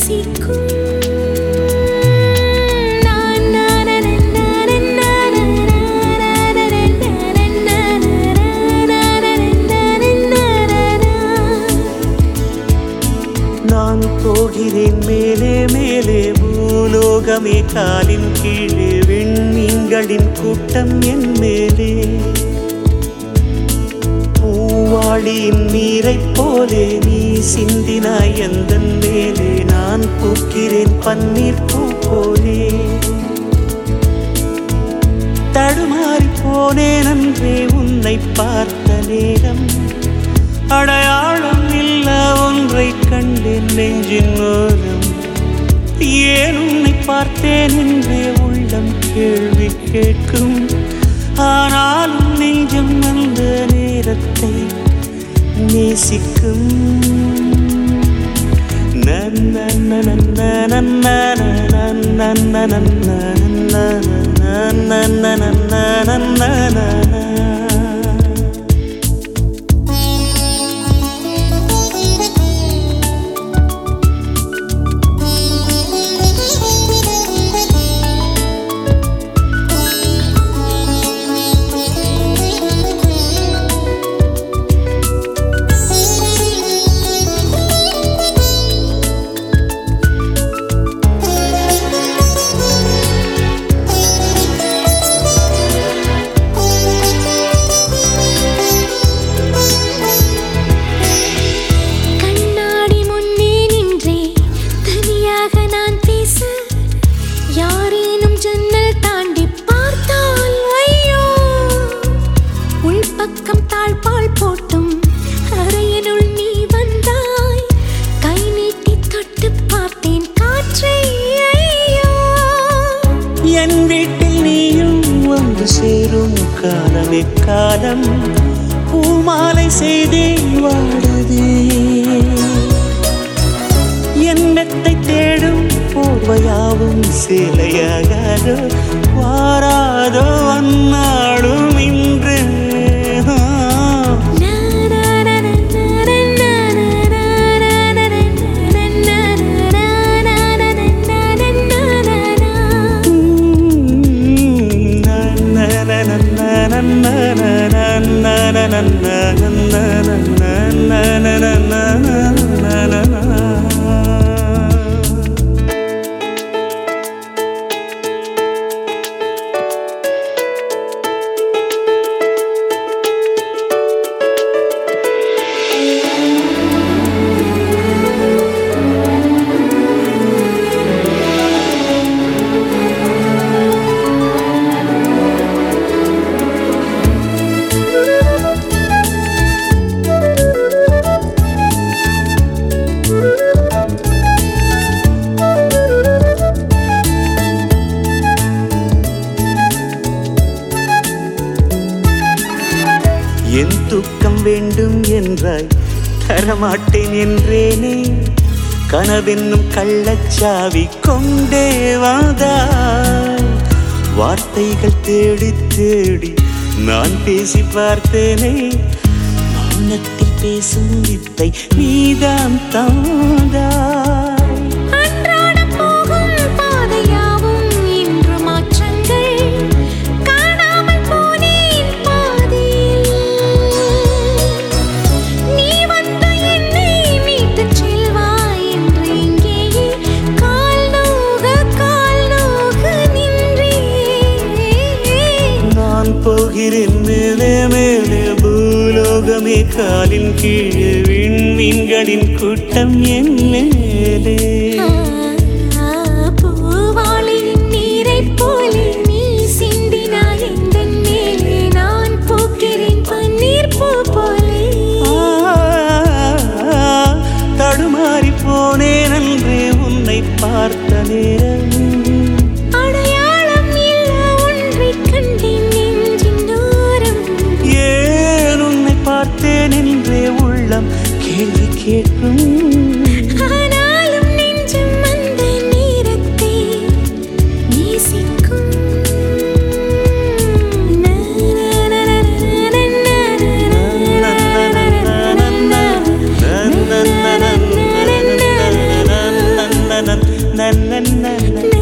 நேசிக்கும் நான் நான் போகிறேன் மேலே மேலே பூலோகமே காலின் கீழே விண்மீன்களின் கூட்டம் என் மேலே பூவாளியின் நீரைப் போலே நீ சிந்தினாய் எந்த மேலே நான் பூக்கிறேன் பன்னீர் பூ போலே தடுமாறி போனேன் அன்றே உன்னை பார்த்த நேரம் அடையாளம் இல்ல ஒன்றை கண்டேன் நெஞ்சின் ஓரம் ஏன் உன்னை பார்த்தேன் என்றே உள்ளம் கேள்வி கேட்கும் ஆனாலும் நெஞ்சம் அந்த நேரத்தை நேசிக்கும் நன்ன நன்ன நன்ன நன்ன நன்ன நன்ன நன்ன நன்ன கண்ணாடி முன்னே நின்றே தனியாக நான் பேச யாரேனும் ஜன்னல் தாண்டி பார்த்தால் ஐயோ உள்பக்கம் தாழ்பால் போட்டும் அறையினுள் நீ வந்தாய் கை நீட்டி தொட்டு பார்த்தேன் காற்றை ஐயோ என் வீட்டில் நீயும் வந்து சேரும் காலமே காலம் பூமாலை செய்தே வாடுதே என் மெத்தை தேடும் போர்வையாவும் சேலையாகாதோ வாராதோ அந்நாடும் இன்று என் தூக்கம் வேண்டும் என்றாய் தரமாட்டேன் என்றேனே கனவென்னும் கள்ளச்சாவி கொண்டே வந்தாய் வார்த்தைகள் தேடி தேடி நான் பேசி பார்த்தேனே மௌனத்தில் பேசும் வித்தை நீதான் தாந்தாய் அன்றாடம் போகும் பாதையாவும் இன்று மாற்றங்கள் காணாமல் போனேன் பாதியில் நீ வந்து என்னை மீட்டுச் செல்வாய் என்று இங்கேயே கால் நோக கால் நோக நின்றேன் நான் போகிறேன் மேலே மேலே பூலோகமே காலின் கீழே விண்மீன்களின் கூட்டம் என் மேலே பூவாளியின் நீரைப் போலே நீ சிந்தினாய் எந்தன் மேலே நான் பூக்கிறேன் பன்னீர் பூ போலே தடுமாறி போனேன் அன்றே உன்னை பார்த்த நேரம் அடையாளம் இல்ல ஒன்றைக் கண்டேன் நெஞ்சின் தூரம் ஏன் உன்னை பார்த்தேன் என்றே உள்ளம் கேள்வி கேட்கும் ஆனாலும் நெஞ்சம் அந்த நேரத்தை நேசிக்கும் நன்ன நன்ன